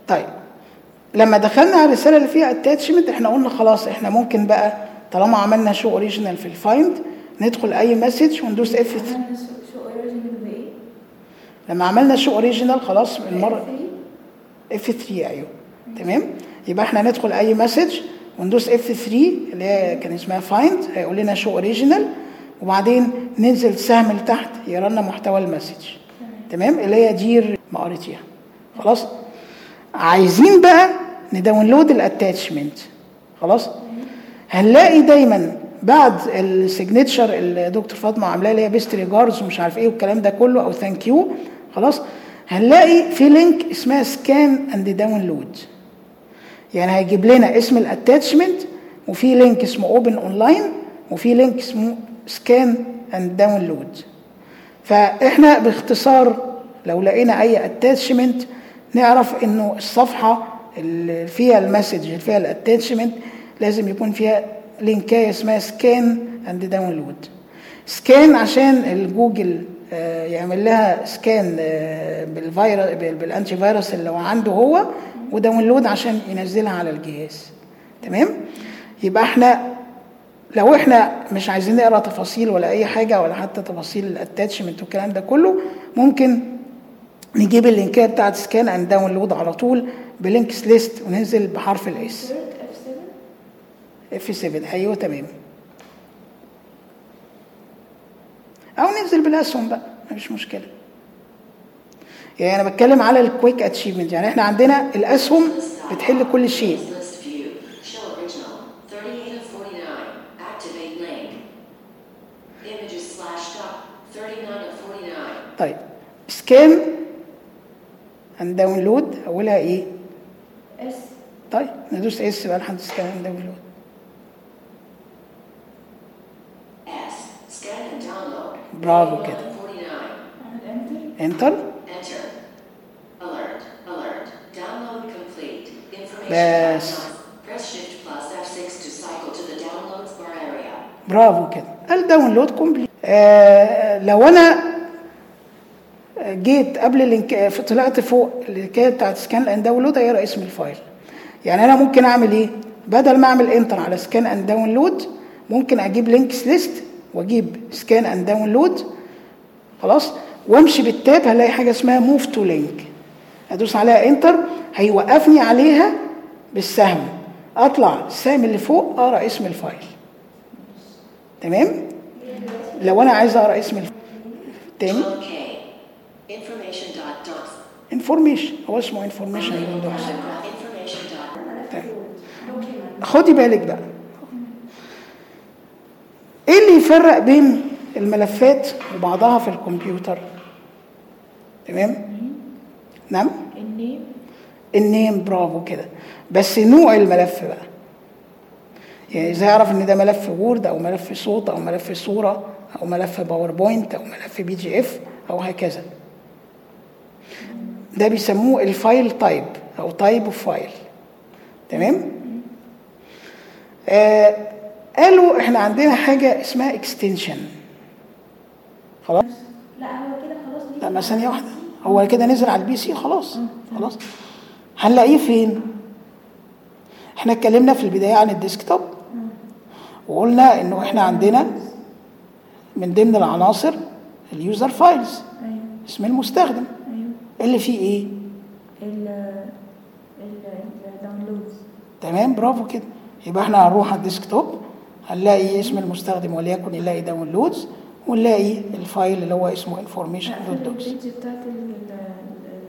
طيب لما دخلنا على الرساله اللي فيها اتاتشمنت احنا قلنا خلاص احنا ممكن بقى طالما عملنا شو اوريجينال في الفايند ندخل اي مسج وندوس اف عملنا شو شو اوريجينال بايه؟ لما عملنا شو اوريجينال خلاص المره اف 3 ايوه تمام يبقى احنا ندخل اي مسج وندوس اف 3 اللي هي كان اسمها فايند هيقول لنا شو اوريجينال وبعدين ننزل سهم لتحت يقرا لنا محتوى المسج تمام اللي هي دير ما قريتيها خلاص عايزين بقى نداونلود الاتاتشمنت خلاص هنلاقي دايما بعد السيجنتشر اللي دكتور فاطمه عاملاه اللي هي بيست ريجاردز ومش عارف ايه والكلام ده كله او ثانك يو خلاص هنلاقي في لينك اسمها سكان اند داونلود يعني هيجيب لنا اسم الاتاتشمنت وفي لينك اسمه اوبن اونلاين وفي لينك اسمه سكان اند داونلود فاحنا باختصار لو لقينا اي اتاتشمنت نعرف انه الصفحه اللي فيها المسج اللي فيها الاتاتشمنت لازم يكون فيها لينكايه اسمها سكان اند داونلود سكان عشان الجوجل آه، يعمل لها سكان بالفيروس بالانتي فيروس اللي هو عنده هو وداونلود عشان ينزلها على الجهاز تمام يبقى احنا لو احنا مش عايزين نقرا تفاصيل ولا اي حاجه ولا حتى تفاصيل الاتاتشمنت والكلام ده كله ممكن نجيب اللينكيه بتاعت سكان اند داونلود على طول بلينكس ليست وننزل بحرف الاس اف 7 اف 7 ايوه تمام او ننزل بالاسهم بقى مفيش مشكله يعني انا بتكلم على الكويك اتشيفمنت يعني احنا عندنا الاسهم بتحل كل شيء List view. Show original. 38 of 49. Activate link. Images slashed up. 39 of 49. طيب سكان اند داونلود اولها ايه اس طيب ندوس اس بقى لحد سكان اند داونلود S. Scan and download. برافو 41 كده. of 49. اعمل انتر انتر Enter. Alert. Alert. Download complete. Information. Yes. download. Press Shift plus F6 to cycle to the downloads bar area. برافو كده الداونلود كومبليت آه لو انا جيت قبل اللينك طلعت فوق اللينكيه بتاعت سكان اند داونلود هيقرا اسم الفايل يعني انا ممكن اعمل ايه بدل ما اعمل انتر على سكان اند داونلود ممكن اجيب لينكس ليست واجيب سكان اند داونلود خلاص وامشي بالتاب هلاقي حاجه اسمها موف تو لينك ادوس عليها انتر هيوقفني عليها بالسهم اطلع السهم اللي فوق اقرا اسم الفايل تمام لو انا عايز اقرا اسم الفايل تاني Okay. Information dot docs. انفورميشن هو اسمه انفورميشن دوكس Information dot. خدي بالك بقى ايه اللي يفرق بين الملفات وبعضها في الكمبيوتر تمام نعم النيم النيم برافو كده بس نوع الملف بقى يعني ازاي اعرف ان ده ملف وورد او ملف صوت او ملف صوره او ملف باوربوينت او ملف بي جي اف او هكذا ده بيسموه الفايل تايب او تايب اوف فايل تمام آه قالوا احنا عندنا حاجه اسمها اكستنشن خلاص لا هو كده خلاص لا ما ثانيه واحده هو كده نزل على البي سي خلاص خلاص هنلاقيه فين احنا اتكلمنا في البدايه عن الديسكتوب وقلنا انه احنا عندنا من ضمن العناصر اليوزر فايلز ايوه اسم المستخدم ايوه اللي فيه ايه ال ال الداونلودز تمام برافو كده يبقى احنا هنروح على الديسكتوب هنلاقي اسم المستخدم وليكن نلاقي داونلودز ونلاقي الفايل اللي هو اسمه انفورميشن دوت دوكس البيج بتاعت ال-